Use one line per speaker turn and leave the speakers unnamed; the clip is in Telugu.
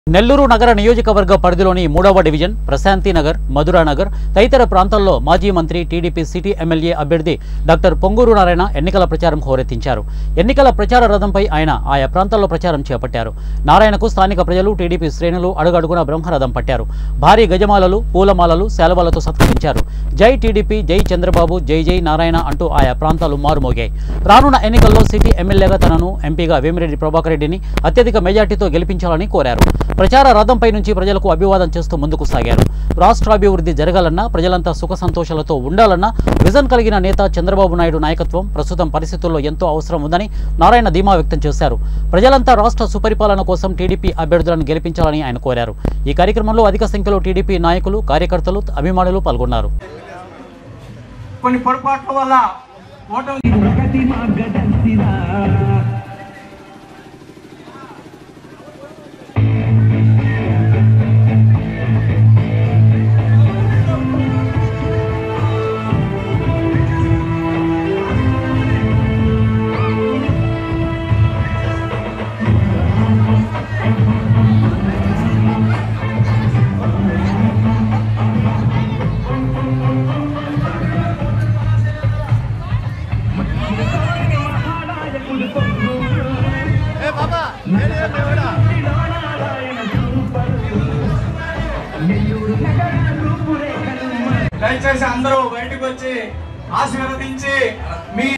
నెల్లూరు నగర నియోజకవర్గ పరిధిలోని మూడవ డివిజన్ ప్రశాంతి నగర్ మధురా నగర్ తదితర ప్రాంతాల్లో మాజీ మంత్రి టీడీపీ సిటీ ఎమ్మెల్యే అభ్యర్థి డాక్టర్ పొంగూరు నారాయణ ఎన్నికల ప్రచారం హోరెత్తించారు ఎన్నికల ప్రచార రథంపై ఆయన ఆయా ప్రాంతాల్లో ప్రచారం చేపట్టారు నారాయణకు స్థానిక ప్రజలు టీడీపీ శ్రేణులు అడుగడుగున బ్రహ్మరథం పట్టారు భారీ గజమాలలు పూలమాలలు శాలువాలతో సత్కరించారు జై టీడీపీ జై చంద్రబాబు జై జై నారాయణ అంటూ ఆయా ప్రాంతాలు మారుమోగాయి రానున్న ఎన్నికల్లో సిటీ ఎమ్మెల్యేగా తనను ఎంపీగా వేమిరెడ్డి ప్రభాకర్ రెడ్డిని అత్యధిక మెజార్టీతో గెలిపించాలని కోరారు ప్రచార రథంపై నుంచి ప్రజలకు అభివాదం చేస్తూ ముందుకు సాగారు రాష్ట్రాభివృద్ధి జరగాలన్నా ప్రజలంతా సుఖ సంతోషాలతో ఉండాలన్నా విజన్ కలిగిన నేత చంద్రబాబు నాయుడు నాయకత్వం ప్రస్తుతం పరిస్థితుల్లో ఎంతో అవసరం ఉందని నారాయణ ధీమా వ్యక్తం చేశారు ప్రజలంతా రాష్ట్ర సుపరిపాలన కోసం టీడీపీ అభ్యర్థులను గెలిపించాలని ఆయన కోరారు ఈ కార్యక్రమంలో అధిక సంఖ్యలో టీడీపీ నాయకులు కార్యకర్తలు అభిమానులు పాల్గొన్నారు
కొన్ని పొరపాట్ల వల్ల ఓటమి దయచేసి అందరూ బయటకు వచ్చి ఆశీర్వదించి